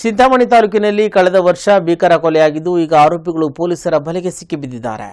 ಚಿಂತಾಮಣಿ ತಾಲೂಕಿನಲ್ಲಿ ಕಳೆದ ವರ್ಷ ಭೀಕರ ಕೊಲೆಯಾಗಿದ್ದು ಈಗ ಆರೋಪಿಗಳು ಪೊಲೀಸರ ಬಲೆಗೆ ಸಿಕ್ಕಿಬಿದ್ದಿದ್ದಾರೆ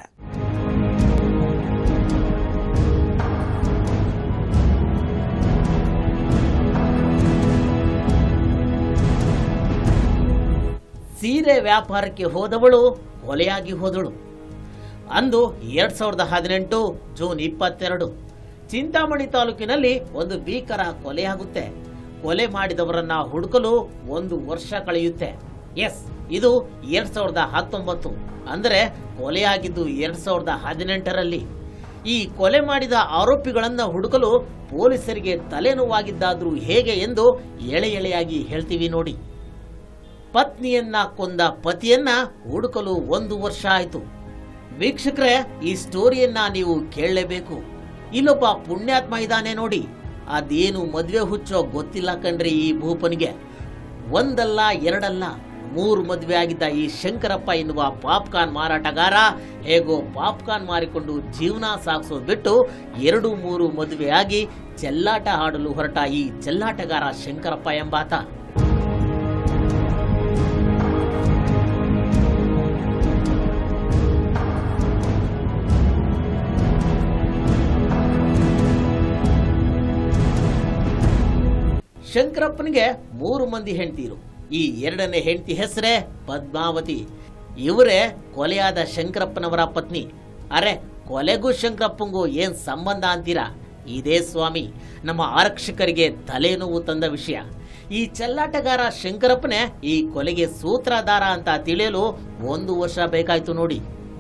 ಸೀರೆ ವ್ಯಾಪಾರಕ್ಕೆ ಹೋದವಳು ಕೊಲೆಯಾಗಿ ಹೋದಳು ಅಂದು ಎರಡ್ ಸಾವಿರದ ಹದಿನೆಂಟು ಜೂನ್ ಇಪ್ಪತ್ತೆರಡು ಚಿಂತಾಮಣಿ ತಾಲೂಕಿನಲ್ಲಿ ಒಂದು ಭೀಕರ ಕೊಲೆಯಾಗುತ್ತೆ ಕೊಲೆ ಮಾಡಿದವರನ್ನ ಹುಡುಕಲು ಒಂದು ವರ್ಷ ಕಳೆಯುತ್ತೆ ಎಸ್ ಇದು ಎರಡ್ ಸಾವಿರದ ಹತ್ತೊಂಬತ್ತು ಅಂದರೆ ಕೊಲೆಯಾಗಿದ್ದು ಎರಡ್ ಸಾವಿರದ ಹದಿನೆಂಟರಲ್ಲಿ ಈ ಕೊಲೆ ಮಾಡಿದ ಆರೋಪಿಗಳನ್ನ ಹುಡುಕಲು ಪೊಲೀಸರಿಗೆ ತಲೆನೋವಾಗಿದ್ದಾದ್ರೂ ಹೇಗೆ ಎಂದು ಎಳೆ ಎಳೆಯಾಗಿ ಹೇಳ್ತೀವಿ ನೋಡಿ ಪತ್ನಿಯನ್ನ ಕೊಂದ ಪತಿಯನ್ನ ಹುಡುಕಲು ಒಂದು ವರ್ಷ ಆಯಿತು ವೀಕ್ಷಕರೇ ಈ ಸ್ಟೋರಿಯನ್ನ ನೀವು ಕೇಳಲೇಬೇಕು ಇಲ್ಲೊಬ್ಬ ಪುಣ್ಯಾತ್ಮ ಇದ್ದಾನೆ ನೋಡಿ ಅದೇನು ಮದ್ವೆ ಹುಚ್ಚೋ ಗೊತ್ತಿಲ್ಲ ಕಣ್ರಿ ಈ ಭೂಪನಿಗೆ ಒಂದಲ್ಲ ಎರಡಲ್ಲ ಮೂರು ಮದುವೆ ಆಗಿದ್ದ ಈ ಶಂಕರಪ್ಪ ಎನ್ನುವ ಪಾಪ್ಕಾರ್ನ್ ಮಾರಾಟಗಾರ ಹೇಗೋ ಪಾಪ್ಕಾರ್ನ್ ಮಾರಿಕೊಂಡು ಜೀವನ ಸಾಗಿಸೋದು ಬಿಟ್ಟು ಎರಡು ಮೂರು ಮದುವೆಯಾಗಿ ಚೆಲ್ಲಾಟ ಆಡಲು ಹೊರಟ ಈ ಚೆಲ್ಲಾಟಗಾರ ಶಂಕರಪ್ಪ ಎಂಬಾತ ಶಂಕರಪ್ಪನಿಗೆ ಮೂರು ಮಂದಿ ಹೆಂಡತಿರು ಈ ಎರಡನೇ ಹೆಂಡತಿ ಹೆಸರೇ ಪದ್ಮಾವತಿ ಇವರೇ ಕೊಲೆಯಾದ ಶಂಕರಪ್ಪನವರ ಪತ್ನಿ ಅರೆ ಕೊಲೆಗೂ ಶಂಕರಪ್ಪಂಗೂ ಏನ್ ಸಂಬಂಧ ಅಂತೀರಾ ಇದೇ ಸ್ವಾಮಿ ನಮ್ಮ ಆರಕ್ಷಕರಿಗೆ ತಲೆನೋವು ತಂದ ವಿಷಯ ಈ ಚೆಲ್ಲಾಟಗಾರ ಶಂಕರಪ್ಪನೇ ಈ ಕೊಲೆಗೆ ಸೂತ್ರಧಾರ ಅಂತ ತಿಳಿಯಲು ಒಂದು ವರ್ಷ ಬೇಕಾಯ್ತು ನೋಡಿ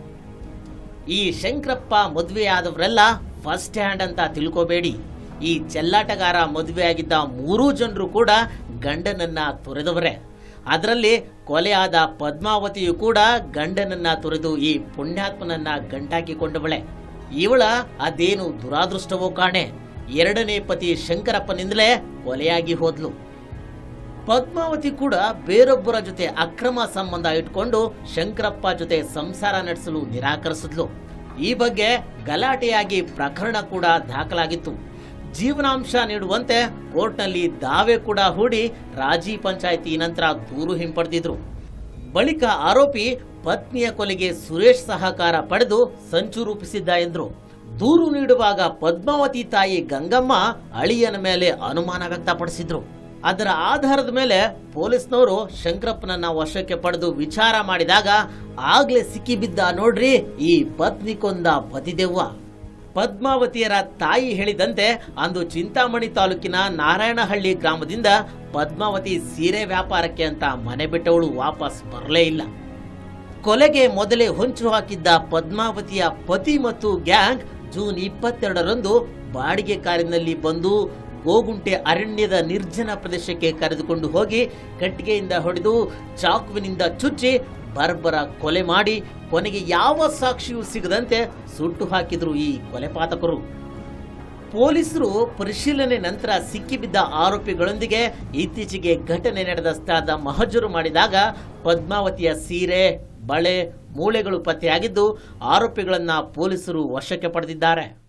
ಈ ಶಂಕರಪ್ಪ ಮದುವೆಯಾದವರೆಲ್ಲ ಫಸ್ಟ್ ಹ್ಯಾಂಡ್ ಅಂತ ತಿಳ್ಕೋಬೇಡಿ ಈ ಚೆಲ್ಲಾಟಗಾರ ಮದುವೆಯಾಗಿದ್ದ ಮೂರೂ ಜನರು ಕೂಡ ಗಂಡನನ್ನ ತೊರೆದವರೇ ಅದರಲ್ಲಿ ಕೊಲೆಯಾದ ಪದ್ಮಾವತಿಯು ಕೂಡ ಗಂಡನನ್ನ ತೊರೆದು ಈ ಪುಣ್ಯಾತ್ಮನನ್ನ ಗಂಟಾಕಿಕೊಂಡವಳೆ ಇವಳ ಅದೇನು ದುರಾದೃಷ್ಟವೋ ಕಾಣೆ ಎರಡನೇ ಪತಿ ಶಂಕರಪ್ಪನಿಂದಲೇ ಕೊಲೆಯಾಗಿ ಹೋದ್ಲು ಪದ್ಮಾವತಿ ಕೂಡ ಬೇರೊಬ್ಬರ ಜೊತೆ ಅಕ್ರಮ ಸಂಬಂಧ ಇಟ್ಕೊಂಡು ಶಂಕರಪ್ಪ ಜೊತೆ ಸಂಸಾರ ನಡೆಸಲು ನಿರಾಕರಿಸಿದ್ಲು ಈ ಬಗ್ಗೆ ಗಲಾಟೆಯಾಗಿ ಪ್ರಕರಣ ಕೂಡ ದಾಖಲಾಗಿತ್ತು ಜೀವನಾಂಶ ನೀಡುವಂತೆ ಕೋರ್ಟ್ನಲ್ಲಿ ದಾವೆ ಕೂಡ ಹೂಡಿ ರಾಜಿ ಪಂಚಾಯಿತಿ ನಂತರ ದೂರು ಹಿಂಪಡೆದಿದ್ರು ಬಳಿಕ ಆರೋಪಿ ಪತ್ನಿಯ ಕೊಲೆಗೆ ಸುರೇಶ್ ಸಹಕಾರ ಪಡೆದು ಸಂಚು ರೂಪಿಸಿದ್ದ ಎಂದ್ರು ದೂರು ನೀಡುವಾಗ ಪದ್ಮಾವತಿ ತಾಯಿ ಗಂಗಮ್ಮ ಅಳಿಯನ ಮೇಲೆ ಅನುಮಾನ ವ್ಯಕ್ತಪಡಿಸಿದ್ರು ಅದರ ಆಧಾರದ ಮೇಲೆ ಪೊಲೀಸ್ನವರು ಶಂಕರಪ್ಪನನ್ನ ವಶಕ್ಕೆ ಪಡೆದು ವಿಚಾರ ಮಾಡಿದಾಗ ಆಗ್ಲೇ ಸಿಕ್ಕಿಬಿದ್ದ ನೋಡ್ರಿ ಈ ಪತ್ನಿ ಕೊಂದ ಪತಿದೆವ್ವ ಪದ್ಮಾವತಿಯರ ತಾಯಿ ಹೇಳಿದಂತೆ ಅಂದು ಚಿಂತಾಮಣಿ ತಾಲೂಕಿನ ನಾರಾಯಣಹಳ್ಳಿ ಗ್ರಾಮದಿಂದ ಪದ್ಮಾವತಿ ಸೀರೆ ವ್ಯಾಪಾರಕ್ಕೆ ಅಂತ ಮನೆ ಬಿಟ್ಟವಳು ವಾಪಸ್ ಬರಲೇ ಇಲ್ಲ ಕೊಲೆಗೆ ಮೊದಲೇ ಹೊಂಚು ಹಾಕಿದ್ದ ಪದ್ಮಾವತಿಯ ಪತಿ ಮತ್ತು ಗ್ಯಾಂಗ್ ಜೂನ್ ಇಪ್ಪತ್ತೆರಡರಂದು ಬಾಡಿಗೆ ಕಾರಿನಲ್ಲಿ ಬಂದು ಗೋಗುಂಟೆ ಅರಣ್ಯದ ನಿರ್ಜನ ಪ್ರದೇಶಕ್ಕೆ ಕರೆದುಕೊಂಡು ಹೋಗಿ ಕಟ್ಟಿಗೆಯಿಂದ ಹೊಡೆದು ಚಾಕುವಿನಿಂದ ಚುಚ್ಚಿ ಬರ್ಬರ ಕೊಲೆ ಮಾಡಿ ಕೊನೆಗೆ ಯಾವ ಸಾಕ್ಷಿಯೂ ಸಿಗದಂತೆ ಸುಟ್ಟು ಹಾಕಿದ್ರು ಈ ಕೊಲೆಪಾತಕರು ಪೊಲೀಸರು ಪರಿಶೀಲನೆ ನಂತರ ಸಿಕ್ಕಿಬಿದ್ದ ಆರೋಪಿಗಳೊಂದಿಗೆ ಇತ್ತೀಚೆಗೆ ಘಟನೆ ನಡೆದ ಸ್ಥಳದ ಮಹಜರು ಮಾಡಿದಾಗ ಪದ್ಮಾವತಿಯ ಸೀರೆ ಬಳೆ ಮೂಳೆಗಳು ಪತ್ತೆಯಾಗಿದ್ದು ಆರೋಪಿಗಳನ್ನ ಪೊಲೀಸರು ವಶಕ್ಕೆ ಪಡೆದಿದ್ದಾರೆ